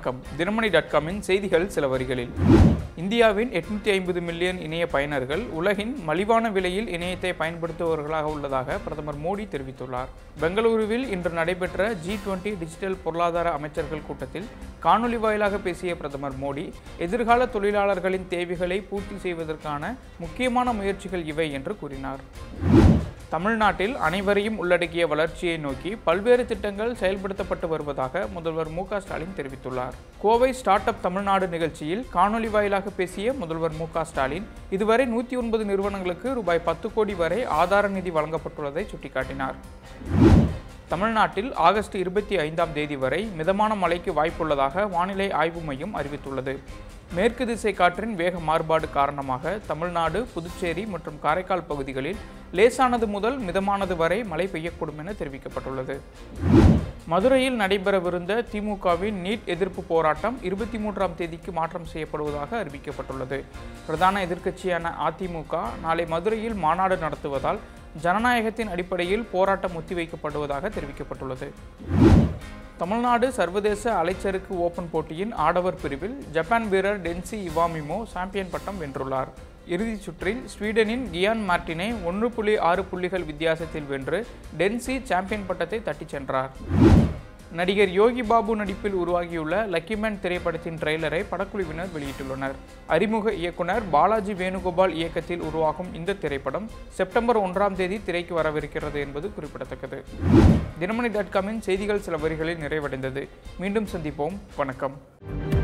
வணக்கம் தினமணி டாட் காமின் செய்திகள் சில வரிகளில் இந்தியாவின் எட்நூத்தி ஐம்பது மில்லியன் இணைய பயனர்கள் உலகின் மலிவான விலையில் இணையத்தை பயன்படுத்துபவர்களாக உள்ளதாக பிரதமர் மோடி தெரிவித்துள்ளார் பெங்களூருவில் இன்று நடைபெற்ற ஜி டுவெண்டி டிஜிட்டல் பொருளாதார அமைச்சர்கள் கூட்டத்தில் காணொலி வாயிலாக பேசிய பிரதமர் மோடி எதிர்கால தொழிலாளர்களின் தேவைகளை பூர்த்தி செய்வதற்கான முக்கியமான முயற்சிகள் இவை என்று கூறினார் தமிழ்நாட்டில் அனைவரையும் உள்ளடக்கிய வளர்ச்சியை நோக்கி பல்வேறு திட்டங்கள் செயல்படுத்தப்பட்டு வருவதாக முதல்வர் மு க ஸ்டாலின் தெரிவித்துள்ளார் கோவை ஸ்டார்ட் அப் தமிழ்நாடு நிகழ்ச்சியில் காணொலி வாயிலாக பேசிய முதல்வர் மு க ஸ்டாலின் இதுவரை நூற்றி ஒன்பது நிறுவனங்களுக்கு ரூபாய் பத்து கோடி வரை ஆதார நிதி வழங்கப்பட்டுள்ளதை சுட்டிக்காட்டினார் தமிழ்நாட்டில் ஆகஸ்ட் இருபத்தி ஐந்தாம் தேதி வரை மிதமான மழைக்கு வாய்ப்புள்ளதாக வானிலை ஆய்வு மையம் அறிவித்துள்ளது மேற்கு திசை காற்றின் வேக மாறுபாடு காரணமாக தமிழ்நாடு புதுச்சேரி மற்றும் காரைக்கால் பகுதிகளில் லேசானது முதல் மிதமானது வரை மழை பெய்யக்கூடும் என தெரிவிக்கப்பட்டுள்ளது மதுரையில் நடைபெறவிருந்த திமுகவின் நீட் எதிர்ப்பு போராட்டம் இருபத்தி மூன்றாம் தேதிக்கு மாற்றம் செய்யப்படுவதாக அறிவிக்கப்பட்டுள்ளது பிரதான எதிர்க்கட்சியான அதிமுக நாளை மதுரையில் மாநாடு நடத்துவதால் ஜனநாயகத்தின் அடிப்படையில் போராட்டம் ஒத்திவைக்கப்படுவதாக தெரிவிக்கப்பட்டுள்ளது தமிழ்நாடு சர்வதேச அலைச்சறுக்கு ஓபன் போட்டியின் ஆடவர் பிரிவில் ஜப்பான் வீரர் டென்சி இவாமிமோ சாம்பியன் பட்டம் வென்றுள்ளார் இறுதிச் சுற்றில் ஸ்வீடனின் கியான் மார்டினை ஒன்று புள்ளி ஆறு புள்ளிகள் வித்தியாசத்தில் வென்று டென்சி சாம்பியன் பட்டத்தை தட்டிச் சென்றார் நடிகர் யோகி பாபு நடிப்பில் உருவாகியுள்ள லக்கிமேன் திரைப்படத்தின் ட்ரெய்லரை படக்குழுவினர் வெளியிட்டுள்ளனர் அறிமுக இயக்குனர் பாலாஜி வேணுகோபால் இயக்கத்தில் உருவாகும் இந்த திரைப்படம் செப்டம்பர் ஒன்றாம் தேதி திரைக்கு வரவிருக்கிறது என்பது குறிப்பிடத்தக்கது தினமணி டாட் காமின் செய்திகள் சில வரிகளில் நிறைவடைந்தது மீண்டும் சந்திப்போம் வணக்கம்